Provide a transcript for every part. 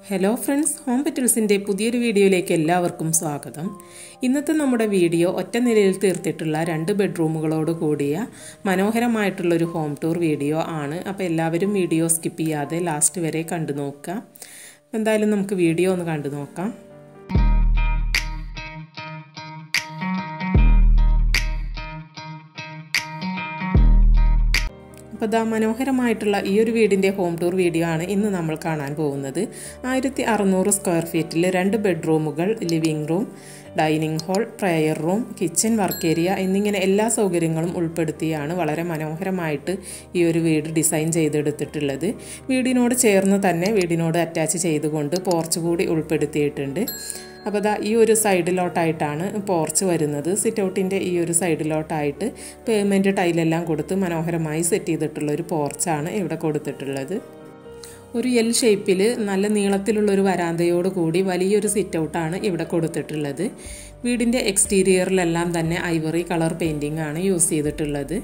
hello friends home പെറ്റിൽസിൻ്റെ പുതിയൊരു വീഡിയോയിലേക്ക് എല്ലാവർക്കും സ്വാഗതം ഇന്നത്തെ നമ്മുടെ വീഡിയോ ഒറ്റ നിലയിൽ തീർത്തിട്ടുള്ള രണ്ട് ബെഡ്റൂമുകളോട് കൂടിയ മനോഹരമായിട്ടുള്ളൊരു ഹോം ടൂർ വീഡിയോ ആണ് അപ്പോൾ എല്ലാവരും വീഡിയോ സ്കിപ്പ് ചെയ്യാതെ ലാസ്റ്റ് വരെ കണ്ടു നോക്കുക അപ്പോൾ എന്തായാലും നമുക്ക് വീഡിയോ ഒന്ന് കണ്ടു നോക്കാം അപ്പോൾ ദാ മനോഹരമായിട്ടുള്ള ഈ ഒരു വീടിൻ്റെ ഹോം ടൂർ വീഡിയോ ആണ് ഇന്ന് നമ്മൾ കാണാൻ പോകുന്നത് ആയിരത്തി അറുന്നൂറ് സ്ക്വയർ ഫീറ്റിൽ രണ്ട് ബെഡ്റൂമുകൾ living room dining hall prayer room kitchen work area എന്നിങ്ങനെ എല്ലാ സൗകര്യങ്ങളും ഉൾപ്പെടുത്തിയാണ് വളരെ മനോഹരമായിട്ട് ഈ ഒരു വീട് ഡിസൈൻ ചെയ്തെടുത്തിട്ടുള്ളത് വീടിനോട് ചേർന്ന് തന്നെ വീടിനോട് അറ്റാച്ച് ചെയ്തുകൊണ്ട് പോർച്ച് കൂടി ഉൾപ്പെടുത്തിയിട്ടുണ്ട് അപ്പോൾ ദാ ഈ ഒരു സൈഡിലോട്ടായിട്ടാണ് പോർച്ച് വരുന്നത് സിറ്റ് ഔട്ടിൻ്റെ ഈ ഒരു സൈഡിലോട്ടായിട്ട് പേയ്മെൻറ്റ് ടൈലെല്ലാം കൊടുത്ത് മനോഹരമായി സെറ്റ് ചെയ്തിട്ടുള്ള ഒരു പോർച്ചാണ് ഇവിടെ കൊടുത്തിട്ടുള്ളത് ഒരു എൽ ഷേപ്പിൽ നല്ല നീളത്തിലുള്ളൊരു വരാന്തയോട് കൂടി വലിയൊരു സിറ്റ് ഔട്ടാണ് ഇവിടെ കൊടുത്തിട്ടുള്ളത് വീടിൻ്റെ എക്സ്റ്റീരിയറിലെല്ലാം തന്നെ ഐവറി കളർ പെയിൻറ്റിംഗ് ആണ് യൂസ് ചെയ്തിട്ടുള്ളത്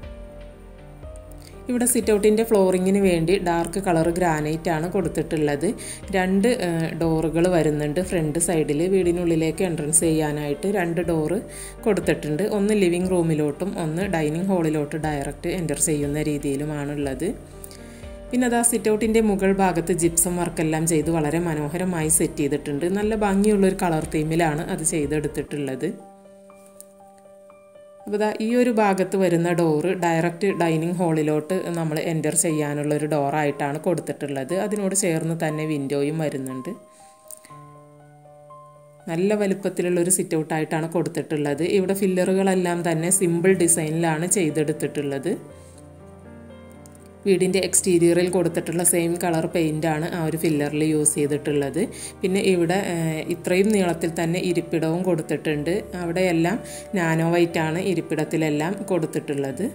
ഇവിടെ സിറ്റ് ഔട്ടിൻ്റെ ഫ്ലോറിങ്ങിന് വേണ്ടി ഡാർക്ക് കളർ ഗ്രാനൈറ്റ് ആണ് കൊടുത്തിട്ടുള്ളത് രണ്ട് ഡോറുകൾ വരുന്നുണ്ട് ഫ്രണ്ട് സൈഡിൽ വീടിനുള്ളിലേക്ക് എൻട്രൻസ് ചെയ്യാനായിട്ട് രണ്ട് ഡോറ് കൊടുത്തിട്ടുണ്ട് ഒന്ന് ലിവിങ് റൂമിലോട്ടും ഒന്ന് ഡൈനിങ് ഹാളിലോട്ട് ഡയറക്റ്റ് എൻ്റർ ചെയ്യുന്ന രീതിയിലുമാണുള്ളത് പിന്നെ അതാ സിറ്റ് ഔട്ടിൻ്റെ മുകൾ ഭാഗത്ത് ജിപ്സം വർക്കെല്ലാം ചെയ്ത് വളരെ മനോഹരമായി സെറ്റ് ചെയ്തിട്ടുണ്ട് നല്ല ഭംഗിയുള്ളൊരു കളർ തീമിലാണ് അത് ചെയ്തെടുത്തിട്ടുള്ളത് അപ്പോൾ ഇതാ ഈ ഒരു ഭാഗത്ത് വരുന്ന ഡോറ് ഡയറക്റ്റ് ഡൈനിങ് ഹാളിലോട്ട് നമ്മൾ എൻറ്റർ ചെയ്യാനുള്ള ഒരു ഡോറായിട്ടാണ് കൊടുത്തിട്ടുള്ളത് അതിനോട് ചേർന്ന് തന്നെ വിൻഡോയും വരുന്നുണ്ട് നല്ല വലുപ്പത്തിലുള്ള ഒരു സിറ്റ് ഔട്ടായിട്ടാണ് കൊടുത്തിട്ടുള്ളത് ഇവിടെ ഫില്ലറുകളെല്ലാം തന്നെ സിമ്പിൾ ഡിസൈനിലാണ് ചെയ്തെടുത്തിട്ടുള്ളത് വീടിൻ്റെ എക്സ്റ്റീരിയറിൽ കൊടുത്തിട്ടുള്ള സെയിം കളർ പെയിൻ്റാണ് ആ ഒരു ഫില്ലറിൽ യൂസ് ചെയ്തിട്ടുള്ളത് പിന്നെ ഇവിടെ ഇത്രയും നീളത്തിൽ തന്നെ ഇരിപ്പിടവും കൊടുത്തിട്ടുണ്ട് അവിടെയെല്ലാം നാനോ വൈറ്റാണ് ഇരിപ്പിടത്തിലെല്ലാം കൊടുത്തിട്ടുള്ളത്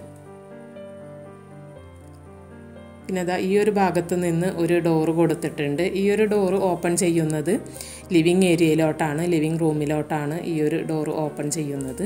പിന്നെ അതാ ഈ ഒരു ഭാഗത്ത് നിന്ന് ഒരു ഡോറ് കൊടുത്തിട്ടുണ്ട് ഈ ഒരു ഡോറ് ഓപ്പൺ ചെയ്യുന്നത് ലിവിങ് ഏരിയയിലോട്ടാണ് ലിവിങ് റൂമിലോട്ടാണ് ഈ ഒരു ഡോറ് ഓപ്പൺ ചെയ്യുന്നത്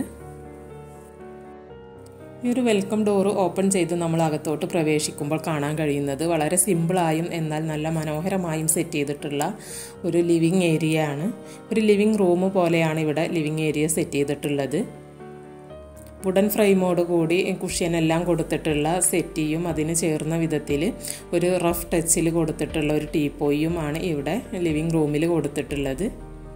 ഈ ഒരു വെൽക്കം ഡോറ് ഓപ്പൺ ചെയ്ത് നമ്മൾ അകത്തോട്ട് പ്രവേശിക്കുമ്പോൾ കാണാൻ കഴിയുന്നത് വളരെ സിമ്പിളായും എന്നാൽ നല്ല മനോഹരമായും സെറ്റ് ചെയ്തിട്ടുള്ള ഒരു ലിവിങ് ഏരിയ ആണ് ഒരു ലിവിങ് റൂം പോലെയാണ് ഇവിടെ ലിവിങ് ഏരിയ സെറ്റ് ചെയ്തിട്ടുള്ളത് വുഡൻ ഫ്രെയിമോട് കൂടി കുഷ്യനെല്ലാം കൊടുത്തിട്ടുള്ള സെറ്റിയും അതിന് ചേർന്ന വിധത്തിൽ ഒരു റഫ് ടച്ചിൽ കൊടുത്തിട്ടുള്ള ഒരു ടീപ്പോയും ആണ് ഇവിടെ ലിവിങ് റൂമിൽ കൊടുത്തിട്ടുള്ളത്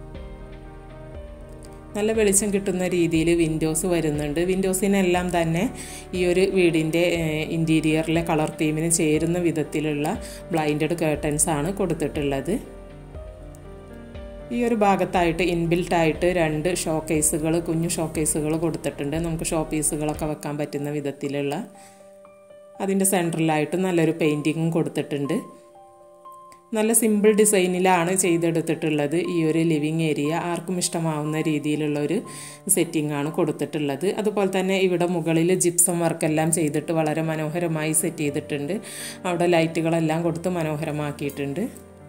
നല്ല വെളിച്ചം കിട്ടുന്ന രീതിയിൽ വിൻഡോസ് വരുന്നുണ്ട് വിൻഡോസിനെല്ലാം തന്നെ ഈ ഒരു വീടിൻ്റെ ഇൻറ്റീരിയറിലെ കളർ തീമിന് ചേരുന്ന വിധത്തിലുള്ള ബ്ലൈൻഡഡ് കേർട്ടൻസ് ആണ് കൊടുത്തിട്ടുള്ളത് ഈ ഒരു ഭാഗത്തായിട്ട് ഇൻബിൽട്ടായിട്ട് രണ്ട് ഷോ കേസുകൾ കുഞ്ഞു ഷോ കേസുകൾ കൊടുത്തിട്ടുണ്ട് നമുക്ക് ഷോ പീസുകളൊക്കെ വെക്കാൻ പറ്റുന്ന വിധത്തിലുള്ള അതിൻ്റെ സെൻറ്ററിലായിട്ട് നല്ലൊരു പെയിൻറ്റിങ്ങും കൊടുത്തിട്ടുണ്ട് നല്ല സിമ്പിൾ ഡിസൈനിലാണ് ചെയ്തെടുത്തിട്ടുള്ളത് ഈ ഒരു ലിവിങ് ഏരിയ ആർക്കും ഇഷ്ടമാവുന്ന രീതിയിലുള്ള ഒരു സെറ്റിംഗ് ആണ് കൊടുത്തിട്ടുള്ളത് അതുപോലെ തന്നെ ഇവിടെ മുകളിൽ ജിപ്സം വർക്കെല്ലാം ചെയ്തിട്ട് വളരെ മനോഹരമായി സെറ്റ് ചെയ്തിട്ടുണ്ട് അവിടെ ലൈറ്റുകളെല്ലാം കൊടുത്ത് മനോഹരമാക്കിയിട്ടുണ്ട്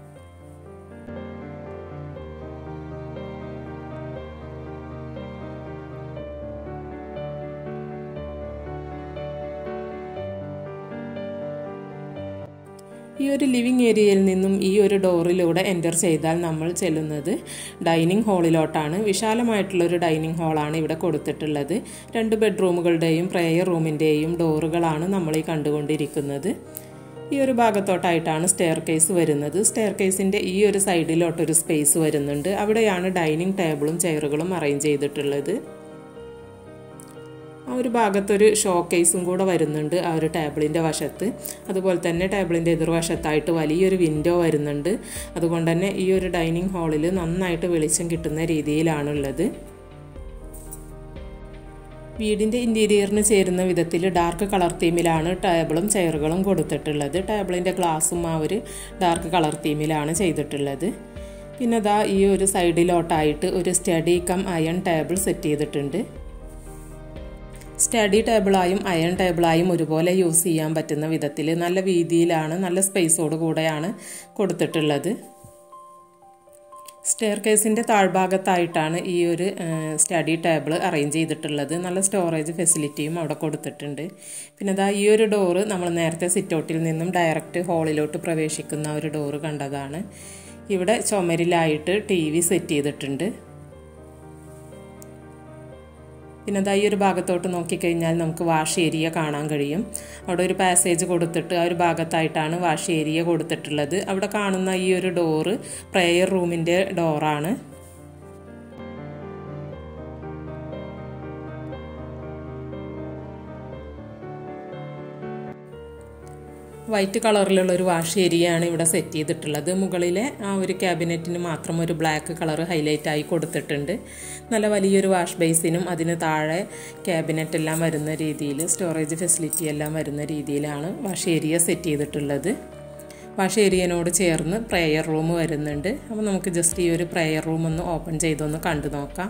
ഈ ഒരു ലിവിങ് ഏരിയയിൽ നിന്നും ഈ ഒരു ഡോറിലൂടെ എൻ്റർ ചെയ്താൽ നമ്മൾ ചെല്ലുന്നത് ഡൈനിങ് ഹാളിലോട്ടാണ് വിശാലമായിട്ടുള്ളൊരു ഡൈനിങ് ഹാളാണ് ഇവിടെ കൊടുത്തിട്ടുള്ളത് രണ്ട് ബെഡ്റൂമുകളുടെയും പ്രേയർ റൂമിൻ്റെയും ഡോറുകളാണ് നമ്മൾ ഈ കണ്ടുകൊണ്ടിരിക്കുന്നത് ഈ ഒരു ഭാഗത്തോട്ടായിട്ടാണ് സ്റ്റെയർ കേസ് വരുന്നത് സ്റ്റെയർ കേസിൻ്റെ ഈ ഒരു സൈഡിലോട്ടൊരു സ്പേസ് വരുന്നുണ്ട് അവിടെയാണ് ഡൈനിങ് ടേബിളും ചെയറുകളും അറേഞ്ച് ചെയ്തിട്ടുള്ളത് ആ ഒരു ഭാഗത്തൊരു ഷോ കേസും കൂടെ വരുന്നുണ്ട് ആ ഒരു ടേബിളിൻ്റെ വശത്ത് അതുപോലെ തന്നെ ടേബിളിൻ്റെ എതിർവശത്തായിട്ട് വലിയൊരു വിൻഡോ വരുന്നുണ്ട് അതുകൊണ്ട് തന്നെ ഈ ഒരു ഡൈനിങ് ഹാളിൽ നന്നായിട്ട് വെളിച്ചം കിട്ടുന്ന രീതിയിലാണുള്ളത് വീടിൻ്റെ ഇൻറ്റീരിയറിന് ചേരുന്ന വിധത്തിൽ ഡാർക്ക് കളർ തീമിലാണ് ടേബിളും ചെയറുകളും കൊടുത്തിട്ടുള്ളത് ടേബിളിൻ്റെ ഗ്ലാസും ആ ഒരു ഡാർക്ക് കളർ തീമിലാണ് ചെയ്തിട്ടുള്ളത് പിന്നെ അതാ ഈ ഒരു സൈഡിലോട്ടായിട്ട് ഒരു study cum iron table set ചെയ്തിട്ടുണ്ട് സ്റ്റഡി ടേബിളായും അയൺ ടേബിളായും ഒരുപോലെ യൂസ് ചെയ്യാൻ പറ്റുന്ന വിധത്തിൽ നല്ല വീതിയിലാണ് നല്ല സ്പേസോട് കൂടെയാണ് കൊടുത്തിട്ടുള്ളത് സ്റ്റെയർ കേസിൻ്റെ താഴ്ഭാഗത്തായിട്ടാണ് ഈ ഒരു സ്റ്റഡി ടേബിൾ അറേഞ്ച് ചെയ്തിട്ടുള്ളത് നല്ല സ്റ്റോറേജ് ഫെസിലിറ്റിയും അവിടെ കൊടുത്തിട്ടുണ്ട് പിന്നെ അതാ ഈ ഒരു ഡോറ് നമ്മൾ നേരത്തെ സിറ്റൗട്ടിൽ നിന്നും ഡയറക്റ്റ് ഹാളിലോട്ട് പ്രവേശിക്കുന്ന ഒരു ഡോറ് കണ്ടതാണ് ഇവിടെ ചുമരിലായിട്ട് ടി വി സെറ്റ് ചെയ്തിട്ടുണ്ട് പിന്നെ അതാ ഈ ഒരു ഭാഗത്തോട്ട് നോക്കിക്കഴിഞ്ഞാൽ നമുക്ക് വാഷ് ഏരിയ കാണാൻ കഴിയും അവിടെ ഒരു പാസേജ് കൊടുത്തിട്ട് ആ ഒരു ഭാഗത്തായിട്ടാണ് വാഷ് ഏരിയ കൊടുത്തിട്ടുള്ളത് അവിടെ കാണുന്ന ഈ ഒരു ഡോറ് പ്രെയർ റൂമിൻ്റെ ഡോറാണ് വൈറ്റ് കളറിലുള്ള ഒരു വാഷ് ഏരിയയാണ് ഇവിടെ സെറ്റ് ചെയ്തിട്ടുള്ളത് മുകളിലെ ആ ഒരു ക്യാബിനറ്റിന് മാത്രം ഒരു ബ്ലാക്ക് കളർ ഹൈലൈറ്റ് ആയി കൊടുത്തിട്ടുണ്ട് നല്ല വലിയൊരു വാഷ് ബേസിനും അതിന് താഴെ ക്യാബിനറ്റ് എല്ലാം വരുന്ന രീതിയിൽ സ്റ്റോറേജ് ഫെസിലിറ്റി എല്ലാം വരുന്ന രീതിയിലാണ് വാഷ് ഏരിയ സെറ്റ് ചെയ്തിട്ടുള്ളത് വാഷ് ഏരിയനോട് ചേർന്ന് പ്രെയർ റൂം വരുന്നുണ്ട് അപ്പോൾ നമുക്ക് ജസ്റ്റ് ഈ ഒരു പ്രെയർ റൂം ഒന്ന് ഓപ്പൺ ചെയ്തൊന്ന് കണ്ടു നോക്കാം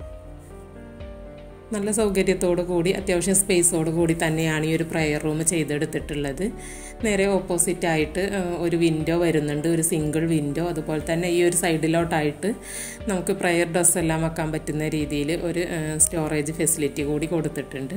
നല്ല സൗകര്യത്തോടു കൂടി അത്യാവശ്യം സ്പേസോട് കൂടി തന്നെയാണ് ഈ ഒരു പ്രയർ റൂം ചെയ്തെടുത്തിട്ടുള്ളത് നേരെ ഓപ്പോസിറ്റ് ആയിട്ട് ഒരു വിൻഡോ വരുന്നുണ്ട് ഒരു സിംഗിൾ വിൻഡോ അതുപോലെ തന്നെ ഈ ഒരു സൈഡിലോട്ടായിട്ട് നമുക്ക് പ്രയർ ഡ്രസ്സ് എല്ലാം വെക്കാൻ പറ്റുന്ന രീതിയിൽ ഒരു സ്റ്റോറേജ് ഫെസിലിറ്റി കൂടി കൊടുത്തിട്ടുണ്ട്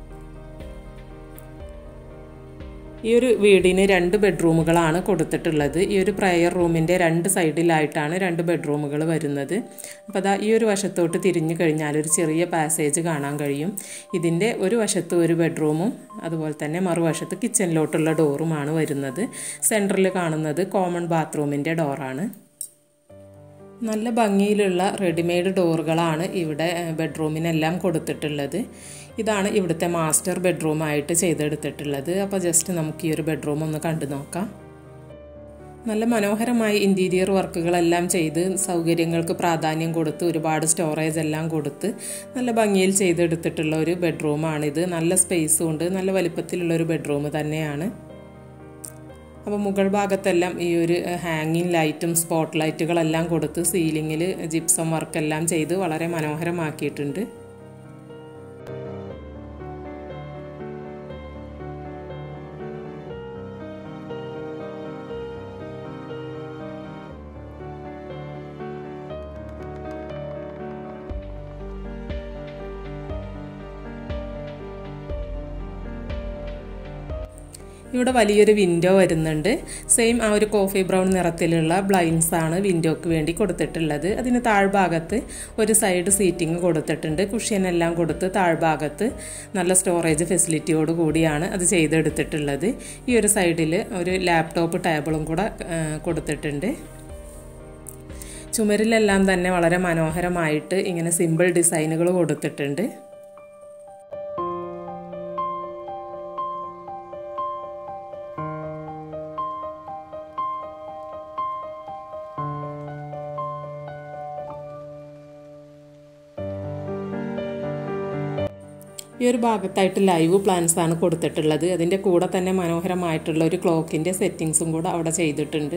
ഈ ഒരു വീടിന് രണ്ട് ബെഡ്റൂമുകളാണ് കൊടുത്തിട്ടുള്ളത് ഈ ഒരു പ്രയർ റൂമിൻ്റെ രണ്ട് സൈഡിലായിട്ടാണ് രണ്ട് ബെഡ്റൂമുകൾ വരുന്നത് അപ്പോൾ അതാ ഈ ഒരു വശത്തോട്ട് തിരിഞ്ഞു കഴിഞ്ഞാൽ ഒരു ചെറിയ പാസേജ് കാണാൻ കഴിയും ഇതിൻ്റെ ഒരു വശത്ത് ഒരു ബെഡ്റൂമും അതുപോലെ തന്നെ മറുവശത്ത് കിച്ചണിലോട്ടുള്ള ഡോറുമാണ് വരുന്നത് സെൻറ്ററിൽ കാണുന്നത് കോമൺ ബാത്റൂമിൻ്റെ ഡോറാണ് നല്ല ഭംഗിയിലുള്ള റെഡിമെയ്ഡ് ഡോറുകളാണ് ഇവിടെ ബെഡ്റൂമിനെല്ലാം കൊടുത്തിട്ടുള്ളത് ഇതാണ് ഇവിടുത്തെ മാസ്റ്റർ ബെഡ്റൂമായിട്ട് ചെയ്തെടുത്തിട്ടുള്ളത് അപ്പോൾ ജസ്റ്റ് നമുക്ക് ഈ ഒരു ബെഡ്റൂം ഒന്ന് കണ്ടു നോക്കാം നല്ല മനോഹരമായി ഇൻറ്റീരിയർ വർക്കുകളെല്ലാം ചെയ്ത് സൗകര്യങ്ങൾക്ക് പ്രാധാന്യം കൊടുത്ത് ഒരുപാട് സ്റ്റോറേജ് എല്ലാം കൊടുത്ത് നല്ല ഭംഗിയിൽ ചെയ്തെടുത്തിട്ടുള്ള ഒരു ബെഡ്റൂമാണിത് നല്ല സ്പേസും ഉണ്ട് നല്ല വലിപ്പത്തിലുള്ള ഒരു ബെഡ്റൂം തന്നെയാണ് അപ്പോൾ മുകൾ ഭാഗത്തെല്ലാം ഈ ഒരു ഹാങ്ങിങ് ലൈറ്റും സ്പോട്ട് ലൈറ്റുകളെല്ലാം കൊടുത്ത് സീലിങ്ങിൽ ജിപ്സം വർക്കെല്ലാം ചെയ്ത് വളരെ മനോഹരമാക്കിയിട്ടുണ്ട് ഇവിടെ വലിയൊരു വിൻഡോ വരുന്നുണ്ട് സെയിം ആ ഒരു കോഫി ബ്രൗൺ നിറത്തിലുള്ള ബ്ലൈൻഡ്സ് ആണ് വിൻഡോക്ക് വേണ്ടി കൊടുത്തിട്ടുള്ളത് അതിന് താഴ്ഭാഗത്ത് ഒരു സൈഡ് സീറ്റിംഗ് കൊടുത്തിട്ടുണ്ട് കുഷ്യൻ എല്ലാം കൊടുത്ത് താഴ്ഭാഗത്ത് നല്ല സ്റ്റോറേജ് ഫെസിലിറ്റിയോട് കൂടിയാണ് അത് ചെയ്തെടുത്തിട്ടുള്ളത് ഈ ഒരു സൈഡിൽ ഒരു ലാപ്ടോപ്പ് ടേബിളും കൂടെ കൊടുത്തിട്ടുണ്ട് ചുമരിലെല്ലാം തന്നെ വളരെ മനോഹരമായിട്ട് ഇങ്ങനെ സിമ്പിൾ ഡിസൈനുകൾ കൊടുത്തിട്ടുണ്ട് ഈ ഒരു ഭാഗത്തായിട്ട് ലൈവ് പ്ലാൻസ് ആണ് കൊടുത്തിട്ടുള്ളത് അതിൻ്റെ കൂടെ തന്നെ മനോഹരമായിട്ടുള്ള ഒരു ക്ലോക്കിൻ്റെ സെറ്റിങ്സും കൂടെ അവിടെ ചെയ്തിട്ടുണ്ട്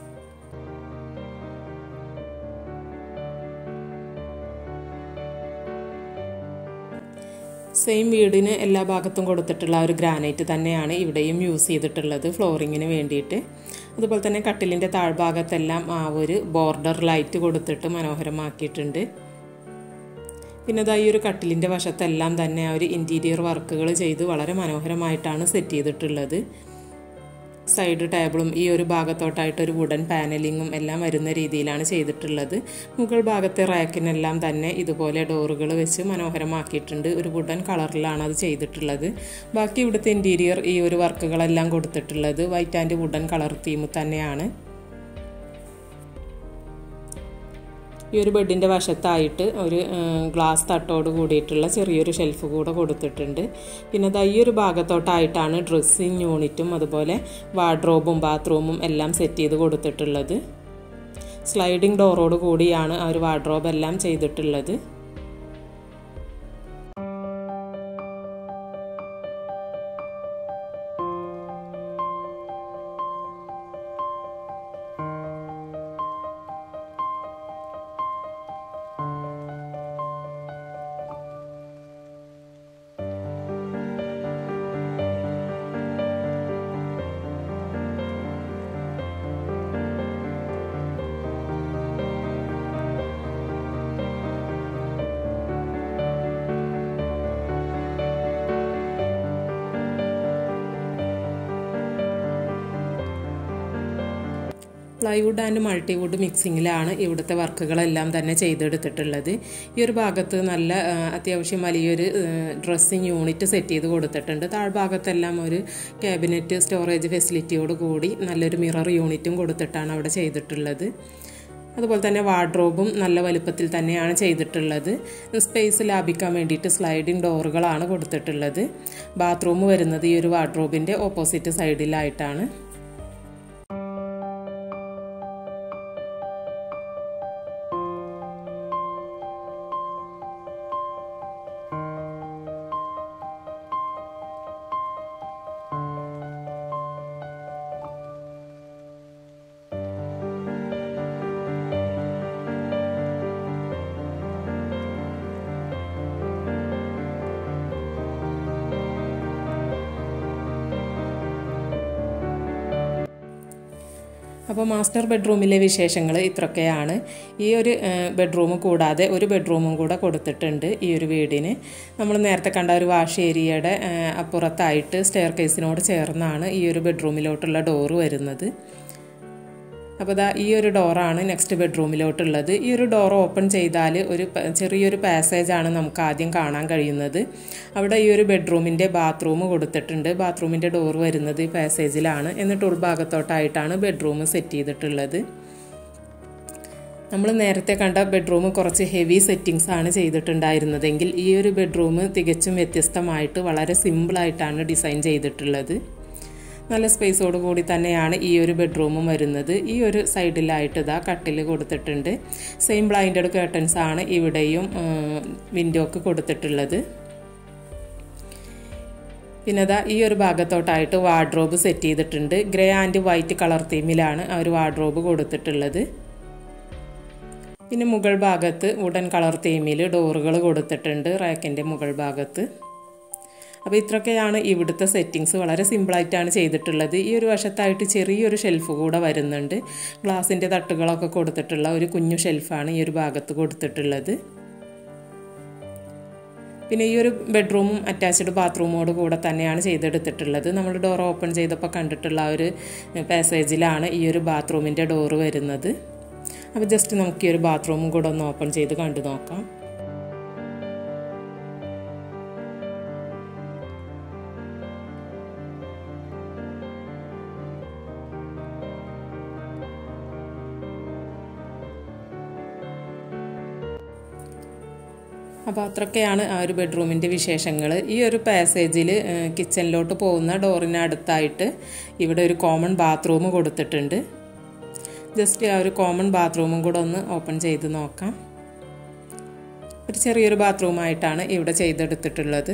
സെയിം വീടിന് എല്ലാ ഭാഗത്തും കൊടുത്തിട്ടുള്ള ഒരു ഗ്രാനൈറ്റ് തന്നെയാണ് ഇവിടെയും യൂസ് ചെയ്തിട്ടുള്ളത് ഫ്ലോറിങ്ങിന് വേണ്ടിയിട്ട് അതുപോലെ തന്നെ കട്ടിലിൻ്റെ താഴ്ഭാഗത്തെല്ലാം ആ ഒരു ബോർഡർ ലൈറ്റ് കൊടുത്തിട്ട് മനോഹരമാക്കിയിട്ടുണ്ട് പിന്നെ ഇതാ ഈ ഒരു കട്ടിലിൻ്റെ വശത്തെല്ലാം തന്നെ ആ ഒരു ഇൻറ്റീരിയർ വർക്കുകൾ ചെയ്ത് വളരെ മനോഹരമായിട്ടാണ് സെറ്റ് ചെയ്തിട്ടുള്ളത് സൈഡ് ടേബിളും ഈ ഒരു ഭാഗത്തോട്ടായിട്ട് ഒരു വുഡൻ പാനലിങ്ങും എല്ലാം വരുന്ന രീതിയിലാണ് ചെയ്തിട്ടുള്ളത് മുകൾ ഭാഗത്തെ റാക്കിനെല്ലാം തന്നെ ഇതുപോലെ ഡോറുകൾ വെച്ച് മനോഹരമാക്കിയിട്ടുണ്ട് ഒരു വുഡൻ കളറിലാണ് അത് ചെയ്തിട്ടുള്ളത് ബാക്കി ഇവിടുത്തെ ഇൻറ്റീരിയർ ഈ ഒരു വർക്കുകളെല്ലാം കൊടുത്തിട്ടുള്ളത് white and wooden colour theme തന്നെയാണ് ഈ ഒരു ബെഡിൻ്റെ വശത്തായിട്ട് ഒരു ഗ്ലാസ് തട്ടോട് കൂടിയിട്ടുള്ള ചെറിയൊരു ഷെൽഫ് കൂടെ കൊടുത്തിട്ടുണ്ട് പിന്നെ ദാ ഈ ഒരു ഭാഗത്തോട്ടായിട്ടാണ് ഡ്രസ്സിങ് യൂണിറ്റും അതുപോലെ വാർഡ്രോബും ബാത്റൂമും എല്ലാം സെറ്റ് ചെയ്ത് കൊടുത്തിട്ടുള്ളത് സ്ലൈഡിംഗ് ഡോറോട് കൂടിയാണ് ആ ഒരു വാർഡ്രോബ് എല്ലാം ചെയ്തിട്ടുള്ളത് പ്ലൈവുഡ് ആൻഡ് മൾട്ടിവുഡ് മിക്സിങ്ങിലാണ് ഇവിടുത്തെ വർക്കുകളെല്ലാം തന്നെ ചെയ്തെടുത്തിട്ടുള്ളത് ഈ ഒരു ഭാഗത്ത് നല്ല ആ, അത്യാവശ്യം വലിയൊരു ഡ്രസ്സിങ് യൂണിറ്റ് സെറ്റ് ചെയ്ത് കൊടുത്തിട്ടുണ്ട് താഴ്ഭാഗത്തെല്ലാം ഒരു ക്യാബിനറ്റ് സ്റ്റോറേജ് ഫെസിലിറ്റിയോട് കൂടി നല്ലൊരു മിറർ യൂണിറ്റും കൊടുത്തിട്ടാണ് അവിടെ ചെയ്തിട്ടുള്ളത് അതുപോലെ തന്നെ വാർഡ്രോബും നല്ല വലുപ്പത്തിൽ തന്നെയാണ് ചെയ്തിട്ടുള്ളത് സ്പേസ് ലാഭിക്കാൻ വേണ്ടിയിട്ട് സ്ലൈഡിംഗ് ഡോറുകളാണ് കൊടുത്തിട്ടുള്ളത് ബാത്റൂം വരുന്നത് ഈ ഒരു വാർഡ്രോബിൻ്റെ ഓപ്പോസിറ്റ് സൈഡിലായിട്ടാണ് അപ്പോൾ മാസ്റ്റർ ബെഡ്റൂമിലെ വിശേഷങ്ങൾ ഇത്രയൊക്കെയാണ് ഈ ഒരു ബെഡ്റൂം കൂടാതെ ഒരു ബെഡ്റൂമും കൂടെ കൊടുത്തിട്ടുണ്ട് ഈ ഒരു വീടിന് നമ്മൾ നേരത്തെ കണ്ട ഒരു വാഷ് ഏരിയയുടെ ആ, അപ്പുറത്തായിട്ട് സ്റ്റെയർ കേസിനോട് ചേർന്നാണ് ഈ ഒരു ബെഡ്റൂമിലോട്ടുള്ള ഡോറ് വരുന്നത് അപ്പോൾ ദാ ഈ ഒരു ഡോറാണ് നെക്സ്റ്റ് ബെഡ്റൂമിലോട്ടുള്ളത് ഈ ഒരു ഡോർ ഓപ്പൺ ചെയ്താൽ ഒരു പ- ചെറിയൊരു പാസേജാണ് നമുക്ക് ആദ്യം കാണാൻ കഴിയുന്നത് അവിടെ ഈ ഒരു ബെഡ്റൂമിൻ്റെ ബാത്റൂം കൊടുത്തിട്ടുണ്ട് ബാത്റൂമിൻ്റെ ഡോർ വരുന്നത് ഈ പാസേജിലാണ് എന്നിട്ട് ഉൾഭാഗത്തോട്ടായിട്ടാണ് ബെഡ്റൂം സെറ്റ് ചെയ്തിട്ടുള്ളത് നമ്മൾ നേരത്തെ കണ്ട ബെഡ്റൂം കുറച്ച് ഹെവി സെറ്റിങ്സ് ആണ് ചെയ്തിട്ടുണ്ടായിരുന്നതെങ്കിൽ ഈ ഒരു ബെഡ്റൂം തികച്ചും വ്യത്യസ്തമായിട്ട് വളരെ സിമ്പിളായിട്ടാണ് ഡിസൈൻ ചെയ്തിട്ടുള്ളത് നല്ല സ്പേസോട് കൂടി തന്നെയാണ് ഈ ഒരു ബെഡ്റൂമും വരുന്നത് ഈ ഒരു സൈഡിലായിട്ട് ഇതാ കട്ടിൽ കൊടുത്തിട്ടുണ്ട് സെയിം ബ്ലൈൻഡഡ് കേർട്ടൻസ് ആണ് ഇവിടെയും വിൻഡോക്ക് കൊടുത്തിട്ടുള്ളത് പിന്നെ അതാ ഈ ഒരു ഭാഗത്തോട്ടായിട്ട് വാർഡ്രോബ് സെറ്റ് ചെയ്തിട്ടുണ്ട് ഗ്രേ ആൻഡ് വൈറ്റ് കളർ തീമിലാണ് ആ ഒരു വാർഡ്രോബ് കൊടുത്തിട്ടുള്ളത് പിന്നെ മുകൾ ഭാഗത്ത് വുഡൻ കളർ തീമിൽ ഡോറുകൾ കൊടുത്തിട്ടുണ്ട് റാക്കിൻ്റെ മുകൾ ഭാഗത്ത് അപ്പോൾ ഇത്രയൊക്കെയാണ് ഇവിടുത്തെ സെറ്റിങ്സ് വളരെ സിമ്പിളായിട്ടാണ് ചെയ്തിട്ടുള്ളത് ഈ ഒരു വശത്തായിട്ട് ചെറിയൊരു ഷെൽഫ് കൂടെ വരുന്നുണ്ട് ഗ്ലാസിൻ്റെ തട്ടുകളൊക്കെ കൊടുത്തിട്ടുള്ള ഒരു കുഞ്ഞു ഷെൽഫാണ് ഈ ഒരു ഭാഗത്ത് കൊടുത്തിട്ടുള്ളത് പിന്നെ ഈ ഒരു ബെഡ്റൂമും അറ്റാച്ച്ഡ് ബാത്റൂമോട് കൂടെ തന്നെയാണ് ചെയ്തെടുത്തിട്ടുള്ളത് നമ്മൾ ഡോർ ഓപ്പൺ ചെയ്തപ്പോൾ കണ്ടിട്ടുള്ള ആ ഒരു പാസേജിലാണ് ഈ ഒരു ബാത്റൂമിൻ്റെ ഡോറ് വരുന്നത് അപ്പോൾ ജസ്റ്റ് നമുക്ക് ഈ ഒരു ബാത്റൂമും കൂടെ ഒന്ന് ഓപ്പൺ ചെയ്ത് കണ്ടു നോക്കാം അപ്പോൾ അത്രയൊക്കെയാണ് ആ ഒരു ബെഡ്റൂമിൻ്റെ വിശേഷങ്ങൾ ഈ ഒരു പാസേജിൽ കിച്ചണിലോട്ട് പോകുന്ന ഡോറിന് അടുത്തായിട്ട് ഇവിടെ ഒരു കോമൺ ബാത്റൂം കൊടുത്തിട്ടുണ്ട് ജസ്റ്റ് ആ ഒരു കോമൺ ബാത്റൂമും കൂടെ ഒന്ന് ഓപ്പൺ ചെയ്ത് നോക്കാം ഒരു ചെറിയൊരു ബാത്റൂമായിട്ടാണ് ഇവിടെ ചെയ്തെടുത്തിട്ടുള്ളത്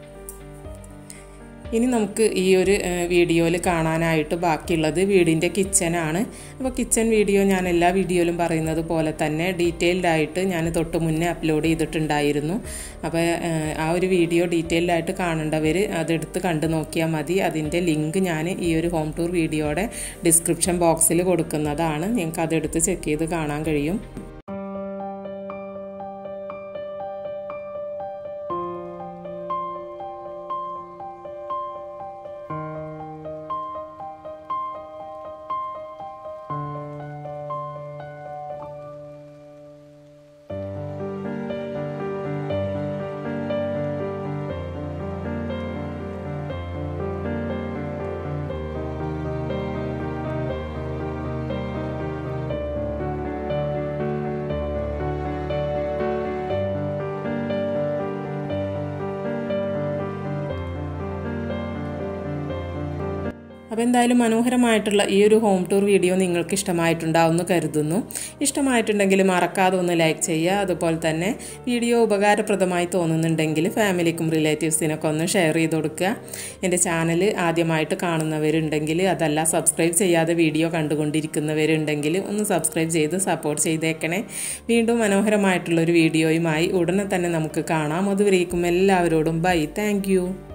ഇനി നമുക്ക് ഈ ഒരു വീഡിയോയിൽ കാണാനായിട്ട് ബാക്കിയുള്ളത് വീടിൻ്റെ കിച്ചനാണ് അപ്പോൾ കിച്ചൺ വീഡിയോ ഞാൻ എല്ലാ വീഡിയോയിലും പറയുന്നത് പോലെ തന്നെ ഡീറ്റെയിൽഡ് ആയിട്ട് ഞാൻ തൊട്ട് മുന്നേ അപ്ലോഡ് ചെയ്തിട്ടുണ്ടായിരുന്നു അപ്പോൾ ആ ഒരു വീഡിയോ ഡീറ്റെയിൽഡ് ആയിട്ട് കാണേണ്ടവർ അതെടുത്ത് കണ്ടു നോക്കിയാൽ മതി അതിൻ്റെ ലിങ്ക് ഞാൻ ഈ ഒരു ഹോം ടൂർ വീഡിയോയുടെ ഡിസ്ക്രിപ്ഷൻ ബോക്സിൽ കൊടുക്കുന്നതാണ് നിങ്ങൾക്ക് അതെടുത്ത് ചെക്ക് ചെയ്ത് കാണാൻ കഴിയും അപ്പോൾ എന്തായാലും മനോഹരമായിട്ടുള്ള ഈ ഒരു ഹോം ടൂർ വീഡിയോ നിങ്ങൾക്ക് ഇഷ്ടമായിട്ടുണ്ടാവുമെന്ന് കരുതുന്നു ഇഷ്ടമായിട്ടുണ്ടെങ്കിൽ മറക്കാതെ ഒന്ന് ലൈക്ക് ചെയ്യുക അതുപോലെ തന്നെ വീഡിയോ ഉപകാരപ്രദമായി തോന്നുന്നുണ്ടെങ്കിൽ ഫാമിലിക്കും റിലേറ്റീവ്സിനൊക്കെ ഒന്ന് ഷെയർ ചെയ്ത് കൊടുക്കുക എൻ്റെ ചാനൽ ആദ്യമായിട്ട് കാണുന്നവരുണ്ടെങ്കിൽ അതല്ല സബ്സ്ക്രൈബ് ചെയ്യാതെ വീഡിയോ കണ്ടുകൊണ്ടിരിക്കുന്നവരുണ്ടെങ്കിൽ ഒന്ന് സബ്സ്ക്രൈബ് ചെയ്ത് സപ്പോർട്ട് ചെയ്തേക്കണേ വീണ്ടും മനോഹരമായിട്ടുള്ളൊരു വീഡിയോയുമായി ഉടനെ തന്നെ നമുക്ക് കാണാം അതുവരേക്കും എല്ലാവരോടും ബൈ താങ്ക്